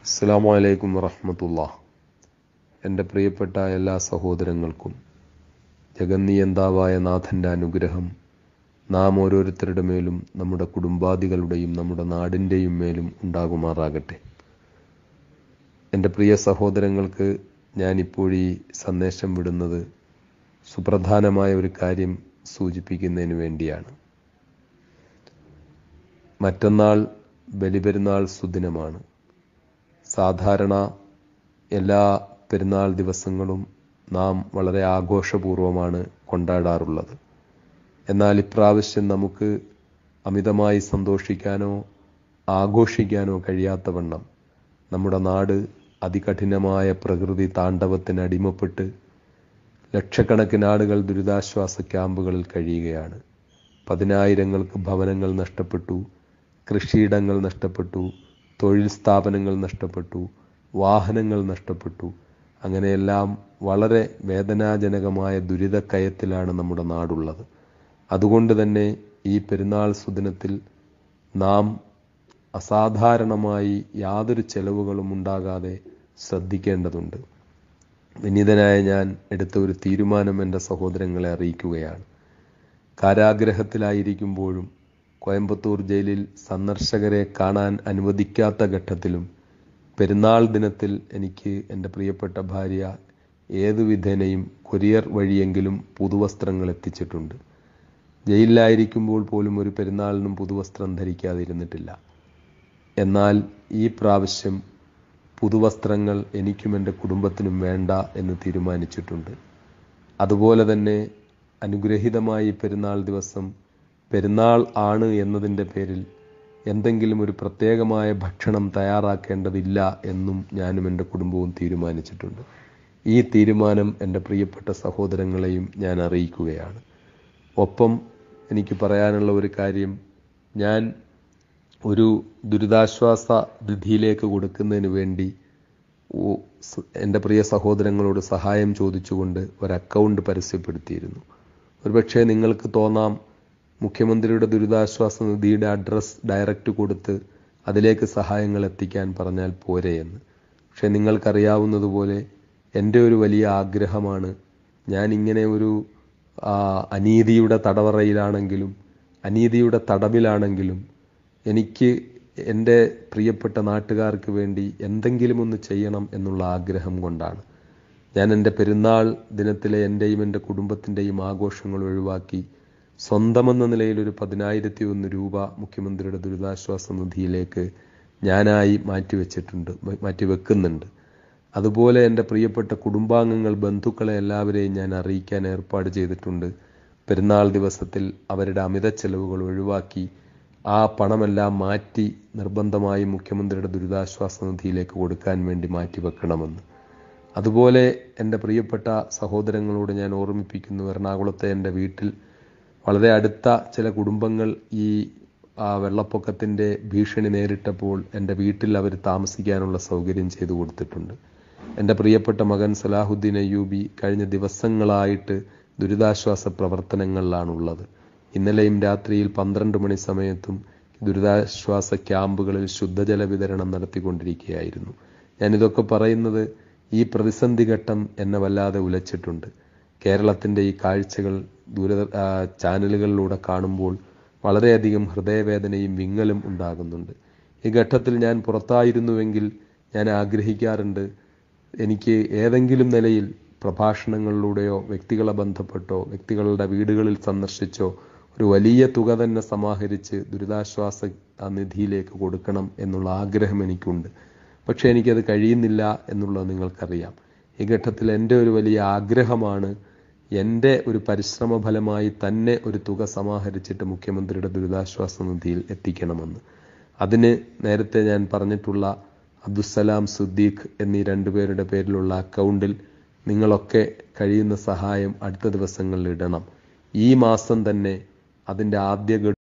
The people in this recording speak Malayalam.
അസ്സാം വലൈക്കും വറഹമത്തുള്ള എൻ്റെ പ്രിയപ്പെട്ട എല്ലാ സഹോദരങ്ങൾക്കും ജഗന്നിയന്താവായ നാഥൻ്റെ അനുഗ്രഹം നാം ഓരോരുത്തരുടെ മേലും നമ്മുടെ കുടുംബാദികളുടെയും നമ്മുടെ നാടിൻ്റെയും മേലും ഉണ്ടാകുമാറാകട്ടെ എൻ്റെ പ്രിയ സഹോദരങ്ങൾക്ക് ഞാനിപ്പോഴീ സന്ദേശം വിടുന്നത് സുപ്രധാനമായ ഒരു കാര്യം സൂചിപ്പിക്കുന്നതിന് വേണ്ടിയാണ് മറ്റന്നാൾ ബലിപെരുന്നാൾ സുദിനമാണ് സാധാരണ എല്ലാ പെരുന്നാൾ ദിവസങ്ങളും നാം വളരെ ആഘോഷപൂർവമാണ് കൊണ്ടാടാറുള്ളത് എന്നാൽ ഇപ്രാവശ്യം നമുക്ക് അമിതമായി സന്തോഷിക്കാനോ ആഘോഷിക്കാനോ കഴിയാത്തവണ്ണം നമ്മുടെ നാട് അതികഠിനമായ പ്രകൃതി താണ്ഡവത്തിന് അടിമപ്പെട്ട് ലക്ഷക്കണക്കിന് ആളുകൾ ദുരിതാശ്വാസ ക്യാമ്പുകളിൽ കഴിയുകയാണ് പതിനായിരങ്ങൾക്ക് ഭവനങ്ങൾ നഷ്ടപ്പെട്ടു കൃഷിയിടങ്ങൾ നഷ്ടപ്പെട്ടു തൊഴിൽ സ്ഥാപനങ്ങൾ നഷ്ടപ്പെട്ടു വാഹനങ്ങൾ നഷ്ടപ്പെട്ടു അങ്ങനെയെല്ലാം വളരെ വേദനാജനകമായ ദുരിതക്കയത്തിലാണ് നമ്മുടെ നാടുള്ളത് അതുകൊണ്ട് തന്നെ ഈ പെരുന്നാൾ സുദിനത്തിൽ നാം അസാധാരണമായി യാതൊരു ചെലവുകളും ഉണ്ടാകാതെ ശ്രദ്ധിക്കേണ്ടതുണ്ട് വിനീതനായ ഞാൻ എടുത്ത ഒരു തീരുമാനം എൻ്റെ സഹോദരങ്ങളെ അറിയിക്കുകയാണ് കാരാഗ്രഹത്തിലായിരിക്കുമ്പോഴും കോയമ്പത്തൂർ ജയിലിൽ സന്ദർശകരെ കാണാൻ അനുവദിക്കാത്ത ഘട്ടത്തിലും പെരുന്നാൾ ദിനത്തിൽ എനിക്ക് എൻ്റെ പ്രിയപ്പെട്ട ഭാര്യ ഏതു വിധേനയും കൊറിയർ വഴിയെങ്കിലും പുതുവസ്ത്രങ്ങൾ എത്തിച്ചിട്ടുണ്ട് ജയിലിലായിരിക്കുമ്പോൾ പോലും ഒരു പെരുന്നാളിനും പുതുവസ്ത്രം ധരിക്കാതിരുന്നിട്ടില്ല എന്നാൽ ഈ പ്രാവശ്യം പുതുവസ്ത്രങ്ങൾ എനിക്കും എൻ്റെ കുടുംബത്തിനും വേണ്ട എന്ന് തീരുമാനിച്ചിട്ടുണ്ട് അതുപോലെ തന്നെ അനുഗ്രഹീതമായി പെരുന്നാൾ ദിവസം പെരുന്നാൾ ആണ് എന്നതിൻ്റെ പേരിൽ എന്തെങ്കിലും ഒരു പ്രത്യേകമായ ഭക്ഷണം തയ്യാറാക്കേണ്ടതില്ല എന്നും ഞാനും എൻ്റെ കുടുംബവും തീരുമാനിച്ചിട്ടുണ്ട് ഈ തീരുമാനം എൻ്റെ പ്രിയപ്പെട്ട സഹോദരങ്ങളെയും ഞാൻ അറിയിക്കുകയാണ് ഒപ്പം എനിക്ക് പറയാനുള്ള ഒരു കാര്യം ഞാൻ ഒരു ദുരിതാശ്വാസ നിധിയിലേക്ക് കൊടുക്കുന്നതിന് വേണ്ടി എൻ്റെ പ്രിയ സഹോദരങ്ങളോട് സഹായം ചോദിച്ചുകൊണ്ട് ഒരു അക്കൗണ്ട് പരസ്യപ്പെടുത്തിയിരുന്നു ഒരുപക്ഷെ നിങ്ങൾക്ക് തോന്നാം മുഖ്യമന്ത്രിയുടെ ദുരിതാശ്വാസ നിധിയുടെ അഡ്രസ് ഡയറക്റ്റ് കൊടുത്ത് അതിലേക്ക് സഹായങ്ങൾ എത്തിക്കാൻ പറഞ്ഞാൽ പോരെ എന്ന് പക്ഷെ നിങ്ങൾക്കറിയാവുന്നതുപോലെ എൻ്റെ ഒരു വലിയ ആഗ്രഹമാണ് ഞാൻ ഇങ്ങനെ ഒരു അനീതിയുടെ തടവറയിലാണെങ്കിലും അനീതിയുടെ തടവിലാണെങ്കിലും എനിക്ക് എൻ്റെ പ്രിയപ്പെട്ട നാട്ടുകാർക്ക് വേണ്ടി എന്തെങ്കിലും ഒന്ന് ചെയ്യണം എന്നുള്ള ആഗ്രഹം കൊണ്ടാണ് ഞാൻ എൻ്റെ പെരുന്നാൾ ദിനത്തിലെ എൻ്റെയും എൻ്റെ കുടുംബത്തിൻ്റെയും ആഘോഷങ്ങൾ ഒഴിവാക്കി സ്വന്തമെന്ന നിലയിൽ ഒരു പതിനായിരത്തി ഒന്ന് രൂപ മുഖ്യമന്ത്രിയുടെ ദുരിതാശ്വാസ നിധിയിലേക്ക് ഞാനായി മാറ്റിവെച്ചിട്ടുണ്ട് മാറ്റിവെക്കുന്നുണ്ട് അതുപോലെ എൻ്റെ പ്രിയപ്പെട്ട കുടുംബാംഗങ്ങൾ ബന്ധുക്കളെ എല്ലാവരെയും ഞാൻ അറിയിക്കാൻ ഏർപ്പാട് ചെയ്തിട്ടുണ്ട് പെരുന്നാൾ ദിവസത്തിൽ അവരുടെ അമിത ചെലവുകൾ ഒഴിവാക്കി ആ പണമെല്ലാം മാറ്റി നിർബന്ധമായും മുഖ്യമന്ത്രിയുടെ ദുരിതാശ്വാസ നിധിയിലേക്ക് കൊടുക്കാൻ വേണ്ടി മാറ്റിവെക്കണമെന്ന് അതുപോലെ എൻ്റെ പ്രിയപ്പെട്ട സഹോദരങ്ങളോട് ഞാൻ ഓർമ്മിപ്പിക്കുന്നു എറണാകുളത്തെ എൻ്റെ വീട്ടിൽ വളരെ അടുത്ത ചില കുടുംബങ്ങൾ ഈ വെള്ളപ്പൊക്കത്തിൻ്റെ ഭീഷണി നേരിട്ടപ്പോൾ എൻ്റെ വീട്ടിൽ അവർ താമസിക്കാനുള്ള സൗകര്യം ചെയ്തു കൊടുത്തിട്ടുണ്ട് എൻ്റെ പ്രിയപ്പെട്ട മകൻ സലാഹുദ്ദീൻ അയ്യൂബി കഴിഞ്ഞ ദിവസങ്ങളായിട്ട് ദുരിതാശ്വാസ പ്രവർത്തനങ്ങളിലാണുള്ളത് ഇന്നലെയും രാത്രിയിൽ പന്ത്രണ്ട് മണി സമയത്തും ദുരിതാശ്വാസ ക്യാമ്പുകളിൽ ശുദ്ധജല വിതരണം നടത്തിക്കൊണ്ടിരിക്കുകയായിരുന്നു ഞാനിതൊക്കെ പറയുന്നത് ഈ പ്രതിസന്ധി ഘട്ടം എന്നെ വല്ലാതെ ഉലച്ചിട്ടുണ്ട് കേരളത്തിൻ്റെ ഈ കാഴ്ചകൾ ദൂര ചാനലുകളിലൂടെ കാണുമ്പോൾ വളരെയധികം ഹൃദയവേദനയും വിങ്ങലും ഉണ്ടാകുന്നുണ്ട് ഈ ഘട്ടത്തിൽ ഞാൻ പുറത്തായിരുന്നുവെങ്കിൽ ഞാൻ ആഗ്രഹിക്കാറുണ്ട് എനിക്ക് ഏതെങ്കിലും നിലയിൽ പ്രഭാഷണങ്ങളിലൂടെയോ വ്യക്തികളെ ബന്ധപ്പെട്ടോ വ്യക്തികളുടെ വീടുകളിൽ സന്ദർശിച്ചോ ഒരു വലിയ തുക തന്നെ സമാഹരിച്ച് ദുരിതാശ്വാസ നിധിയിലേക്ക് കൊടുക്കണം എന്നുള്ള ആഗ്രഹം എനിക്കുണ്ട് പക്ഷേ എനിക്കത് കഴിയുന്നില്ല എന്നുള്ളത് നിങ്ങൾക്കറിയാം ഈ ഘട്ടത്തിൽ എൻ്റെ ഒരു വലിയ ആഗ്രഹമാണ് എൻ്റെ ഒരു പരിശ്രമ ഫലമായി തന്നെ ഒരു തുക സമാഹരിച്ചിട്ട് മുഖ്യമന്ത്രിയുടെ ദുരിതാശ്വാസ നിധിയിൽ എത്തിക്കണമെന്ന് അതിന് നേരത്തെ ഞാൻ പറഞ്ഞിട്ടുള്ള അബ്ദുസലാം സുദ്ദീഖ് എന്നീ രണ്ടുപേരുടെ പേരിലുള്ള അക്കൗണ്ടിൽ നിങ്ങളൊക്കെ കഴിയുന്ന സഹായം അടുത്ത ദിവസങ്ങളിൽ ഇടണം ഈ മാസം തന്നെ അതിൻ്റെ ആദ്യ